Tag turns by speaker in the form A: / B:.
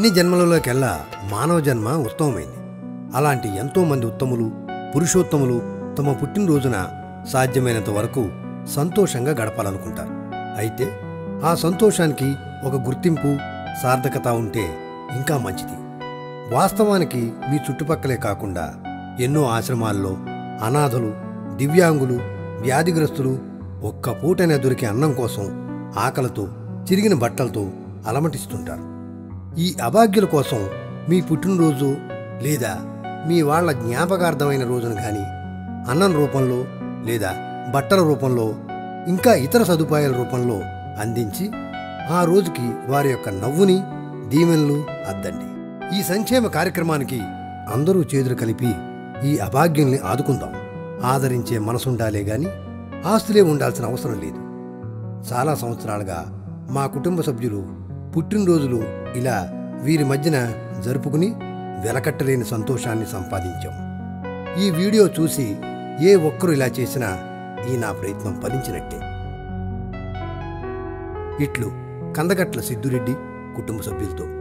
A: అన్ని జన్మలలోకెల్లా మానవ జన్మ ఉత్తమమైంది అలాంటి ఎంతోమంది ఉత్తములు పురుషోత్తములు తమ పుట్టినరోజున సాధ్యమైనంత వరకు సంతోషంగా గడపాలనుకుంటారు అయితే ఆ సంతోషానికి ఒక గుర్తింపు సార్థకత ఉంటే ఇంకా మంచిది వాస్తవానికి మీ చుట్టుపక్కలే కాకుండా ఎన్నో ఆశ్రమాల్లో అనాథలు దివ్యాంగులు వ్యాధిగ్రస్తులు ఒక్క పూటనే దొరికే అన్నం కోసం ఆకలితో చిరిగిన బట్టలతో అలమటిస్తుంటారు ఈ అభాగ్యుల కోసం మీ పుట్టినరోజు లేదా మీ వాళ్ళ జ్ఞాపకార్థమైన రోజును కానీ అన్నం రూపంలో లేదా బట్టల రూపంలో ఇంకా ఇతర సదుపాయాల రూపంలో అందించి ఆ రోజుకి వారి యొక్క నవ్వుని దీవెనలు అద్దండి ఈ సంక్షేమ కార్యక్రమానికి అందరూ చేతులు కలిపి ఈ అభాగ్యుల్ని ఆదుకుందాం ఆదరించే మనసుండాలే గాని ఆస్తులే ఉండాల్సిన అవసరం లేదు చాలా సంవత్సరాలుగా మా కుటుంబ సభ్యులు పుట్టినరోజులు ఇలా వీరి మధ్యన జరుపుకుని వెలకట్టలేని సంతోషాన్ని సంపాదించాం ఈ వీడియో చూసి ఏ ఒక్కరు ఇలా చేసినా ఈ నా ప్రయత్నం ఫలించినట్టే ఇట్లు కందగట్ల సిద్దురెడ్డి కుటుంబ సభ్యులతో